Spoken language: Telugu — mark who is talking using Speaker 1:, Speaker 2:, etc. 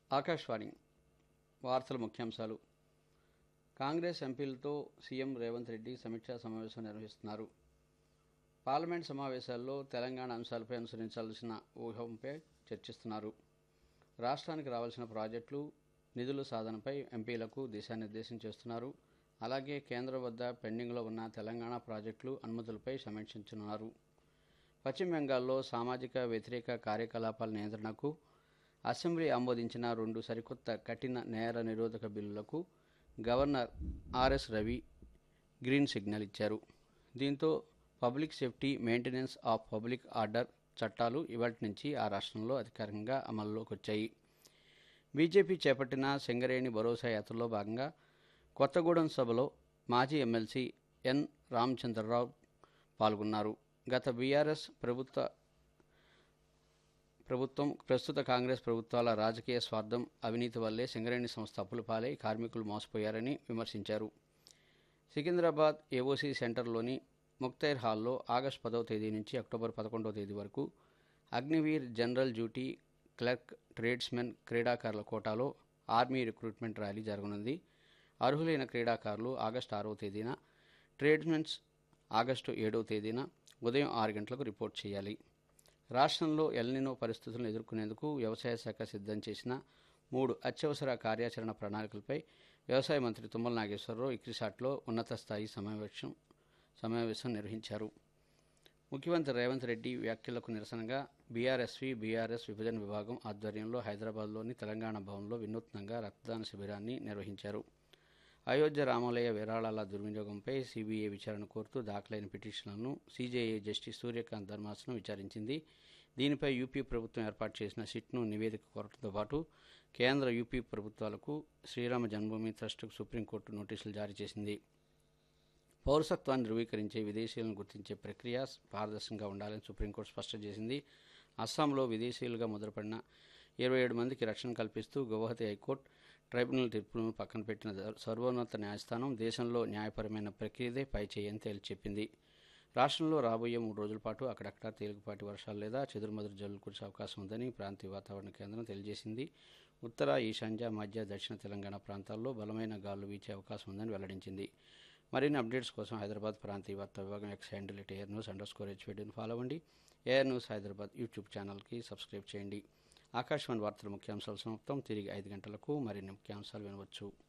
Speaker 1: ఆకాశవాణి వార్తల ముఖ్యాంశాలు కాంగ్రెస్ ఎంపీలతో సీఎం రేవంత్ రెడ్డి సమీక్షా సమావేశం నిర్వహిస్తున్నారు పార్లమెంట్ సమావేశాల్లో తెలంగాణ అంశాలపై అనుసరించాల్సిన వ్యూహంపై చర్చిస్తున్నారు రాష్ట్రానికి రావాల్సిన ప్రాజెక్టులు నిధుల సాధనపై ఎంపీలకు దిశానిర్దేశం చేస్తున్నారు అలాగే కేంద్రం వద్ద పెండింగ్లో ఉన్న తెలంగాణ ప్రాజెక్టులు అనుమతులపై సమీక్షించనున్నారు పశ్చిమ బెంగాల్లో సామాజిక వ్యతిరేక కార్యకలాపాల నియంత్రణకు అసెంబ్లీ ఆమోదించిన రెండు సరికొత్త కఠిన నేర నిరోధక బిల్లులకు governor RS Ravi green signal ఇచ్చారు దీంతో public safety maintenance of public order చట్టాలు ఇవాటి నుంచి ఆ రాష్ట్రంలో అధికారికంగా అమల్లోకి వచ్చాయి బీజేపీ చేపట్టిన సింగరేణి భరోసా యాత్రలో భాగంగా కొత్తగూడెం సభలో మాజీ ఎమ్మెల్సీ ఎన్ రామచంద్రరావు పాల్గొన్నారు గత బీఆర్ఎస్ ప్రభుత్వ ప్రభుత్వం ప్రస్తుత కాంగ్రెస్ ప్రభుత్వాల రాజకీయ స్వార్థం అవినీతి వల్లే సింగరేణి సంస్థ అప్పుల పాలై కార్మికులు మోసపోయారని విమర్శించారు సికింద్రాబాద్ ఏఓసీ సెంటర్లోని ముక్తైర్ హాల్లో ఆగస్టు పదవ తేదీ నుంచి అక్టోబర్ పదకొండవ తేదీ వరకు Agniveer general duty clerk tradesmen క్రీడాకారుల కోటాలో ఆర్మీ రిక్రూట్మెంట్ ర్యాలీ జరగనుంది అర్హులైన క్రీడాకారులు ఆగస్టు ఆరవ తేదీన ట్రేడ్స్మెన్స్ ఆగస్టు ఏడవ తేదీన ఉదయం ఆరు గంటలకు రిపోర్ట్ చేయాలి రాష్ట్రంలో ఎల్నినో పరిస్థితులను ఎదుర్కొనేందుకు వ్యవసాయ శాఖ సిద్ధం చేసిన మూడు అత్యవసర కార్యాచరణ ప్రణాళికలపై వ్యవసాయ మంత్రి తుమ్మల నాగేశ్వరరావు ఇక్రిసాట్లో ఉన్నత స్థాయి సమావేశం సమావేశం నిర్వహించారు ముఖ్యమంత్రి రేవంత్ రెడ్డి వ్యాఖ్యలకు నిరసనగా బీఆర్ఎస్వి బీఆర్ఎస్ విభజన విభాగం ఆధ్వర్యంలో హైదరాబాద్లోని తెలంగాణ భవన్లో వినూత్నంగా రక్తదాన శిబిరాన్ని నిర్వహించారు అయోధ్య రామాలయ విరాళాల దుర్వినియోగంపై సీబీఐ విచారణ కోరుతూ దాఖలైన పిటిషన్లను సీజేఐ జస్టిస్ సూర్యకాంత్ ధర్మాసనం విచారించింది దీనిపై యూపీ ప్రభుత్వం ఏర్పాటు చేసిన సిట్ను నివేదిక కోరడంతో పాటు కేంద్ర యూపీ ప్రభుత్వాలకు శ్రీరామ జన్మభూమి ట్రస్టుకు సుప్రీంకోర్టు నోటీసులు జారీ చేసింది పౌరసత్వాన్ని ధృవీకరించే విదేశీయులను గుర్తించే ప్రక్రియ పారదర్శకంగా ఉండాలని సుప్రీంకోర్టు స్పష్టం చేసింది అస్సాంలో విదేశీయులుగా ముద్రపడిన ఇరవై ఏడు మందికి రక్షణ కల్పిస్తూ గౌహతి హైకోర్టు ట్రైబ్యునల్ తీర్పులను పక్కన పెట్టిన సర్వోన్నత న్యాయస్థానం దేశంలో న్యాయపరమైన ప్రక్రియదే పై చేయని తేల్చి చెప్పింది రాష్ట్రంలో రాబోయే మూడు రోజుల పాటు అక్కడక్కడ తేలికపాటి వర్షాలు లేదా చెదురుమదురు జల్లులు కురిసే అవకాశం ఉందని ప్రాంతీయ వాతావరణ కేంద్రం తెలియజేసింది ఉత్తర ఈశాన్య మధ్య దక్షిణ తెలంగాణ ప్రాంతాల్లో బలమైన గాలులు వీచే అవకాశం ఉందని వెల్లడించింది మరిన్ని అప్డేట్స్ కోసం హైదరాబాద్ ప్రాంతీయ వార్తా విభాగం X handle at AIR news underscore స్కోర్ హెచ్వేడిని ఫాలో అవ్వండి ఎయిర్ న్యూస్ హైదరాబాద్ యూట్యూబ్ ఛానల్కి సబ్స్క్రైబ్ చేయండి ఆకాశవాణి వార్తల ముఖ్యాంశాలు సమాప్తం తిరిగి ఐదు గంటలకు మరిన్ని ముఖ్యాంశాలు వినవచ్చు